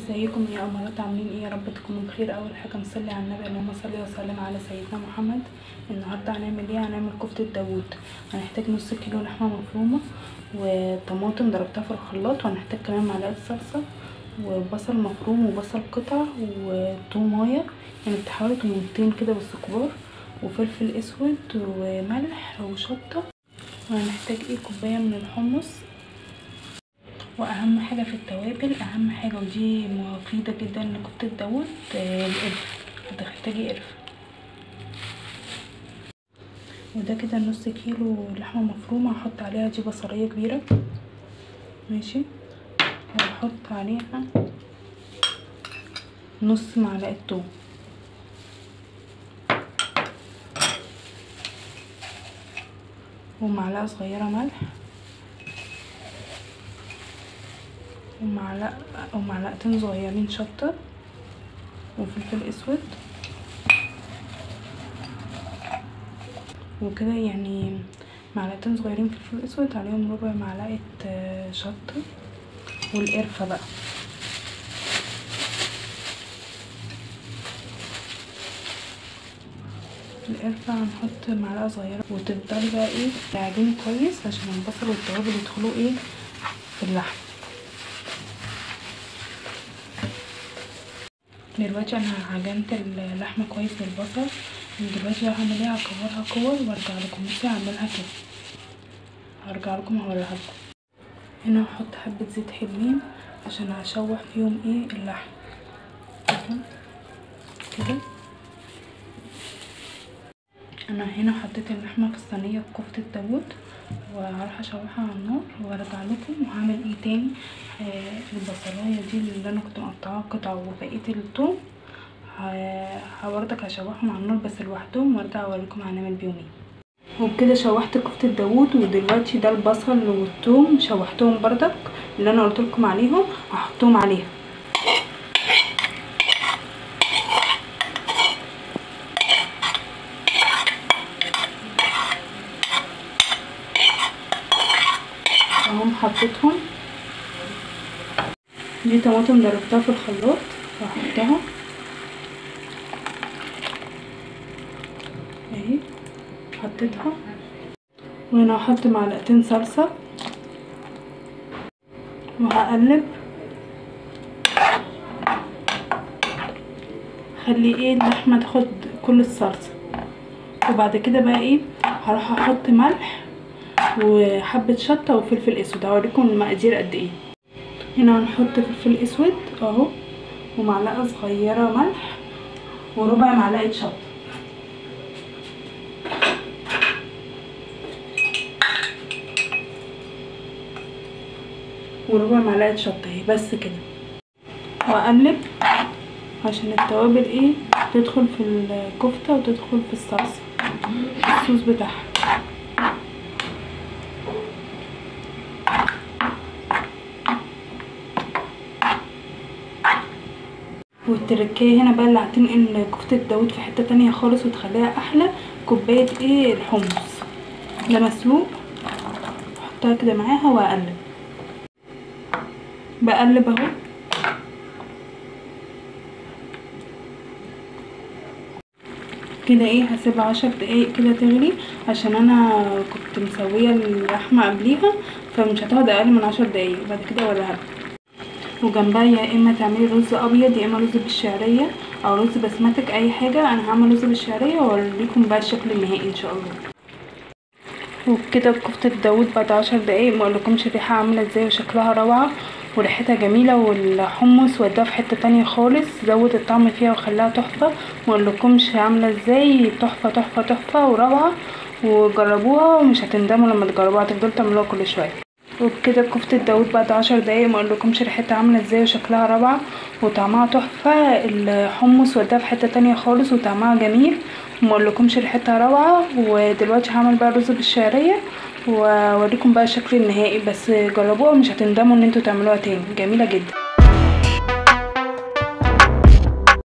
ازيكم يا امارات عاملين ايه يا رب تكونوا بخير اول حاجه نصلي على النبي اللهم صل وسلم على سيدنا محمد النهارده هنعمل ايه هنعمل كفته داوود هنحتاج نص كيلو لحمه مفرومه وطماطم ضربتها في الخلاط وهنحتاج كمان معلقه صلصه وبصل مفروم وبصل قطع وطومايه يعني حوالي طماطمتين كده بس كبار وفلفل اسود وملح وشطه وهنحتاج ايه كوبايه من الحمص واهم حاجه في التوابل اهم حاجه ودي مفيده جدا لكفته داوود القرفه هتحتاجي قرفه وده كده نص كيلو لحمه مفرومه هحط عليها دي بصليه كبيره ماشي وهحط عليها نص معلقه توم ومعلقه صغيره ملح ومعلقه او معلقتين صغيرين شطه وفلفل اسود وكده يعني معلقتين صغيرين فلفل اسود عليهم ربع معلقه شطه والقرفه بقى القرفة هنحط معلقة صغيرة وتفضلي بقى ايه تعجني كويس عشان البصل والتوابل يدخلوا ايه في اللحم دلوقتي انا عجنت اللحمه كويس بالبصل دلوقتي بقى هعمل ايه هكورها كور وارجع لكم بصي هعملها كده هرجع لكم هوريها لكم هنا هحط حبه زيت حلوين عشان هشوح فيهم ايه اللحم كده انا هنا حطيت اللحمه في الصينيه بكفته داوود وهروح اشوحها على النار وارجع لكم وهعمل ايه تاني آه البصلايه دي اللي انا كنت مقطعاها قطع وبقيه الثوم برضك هشوحهم على النار بس لوحدهم وارجع اوريكم هنعمل بيهم ايه وبكده شوحت كفته داوود ودلوقتي ده البصل والثوم شوحتهم بردك اللي انا قلت لكم عليهم هحطهم عليها اهم حطيتهم دي طماطم ضربتها في الخلاط وهحطها اهي حطيتها وهنا هحط معلقتين صلصة وهقلب خلي ايه اللحمة تاخد كل الصلصة وبعد كده بقى ايه هروح احط ملح وحبة شطة وفلفل اسود هوريكم المقادير قد ايه هنا هنحط فلفل اسود اهو ومعلقة صغيرة ملح وربع معلقة شطة وربع معلقة شطة اهي بس كده واقلب عشان التوابل ايه تدخل في الكفتة وتدخل في الصلصة الصوص بتاعها والتركية هنا بقى اللي هتنقل كفتة داوود في حتة تانية خالص وتخليها احلى كوباية ايه الحمص ده مسلوق احطها كده معاها واقلب بقلب اهو كده ايه هسيبها عشر دقايق كده تغلي عشان انا كنت مسويه اللحمه قبليها فمش هتاخد اقل من عشر دقايق بعد كده اوريها وجنبها يا اما تعملي رز ابيض يا اما رز بالشعريه او رز بسمتك اي حاجه انا هعمل رز بالشعريه واوريكم بقى الشكل النهائي ان شاء الله وبكده كفته داوود بعد عشر دقايق ما اقولكمش الريحه عامله ازاي وشكلها روعه وريحتها جميله والحمص وداها في حته تانية خالص زود الطعم فيها وخلاها تحفه ما اقولكمش عامله ازاي تحفه تحفه تحفه وروعه وجربوها ومش هتندموا لما تجربوها هتفضلوا تعملوها كل شويه وبكده كفتة داوود بعد عشر دقايق ما اقولكمش ريحتها عاملة ازاي وشكلها روعة وطعمها تحفة الحمص وداها في حتة تانية خالص وطعمها جميل وما اقولكمش ريحتها روعة ودلوقتي هعمل بقى رز بالشعرية واوريكم بقى الشكل النهائي بس جربوها مش هتندموا ان انتوا تعملوها تاني جميلة جدا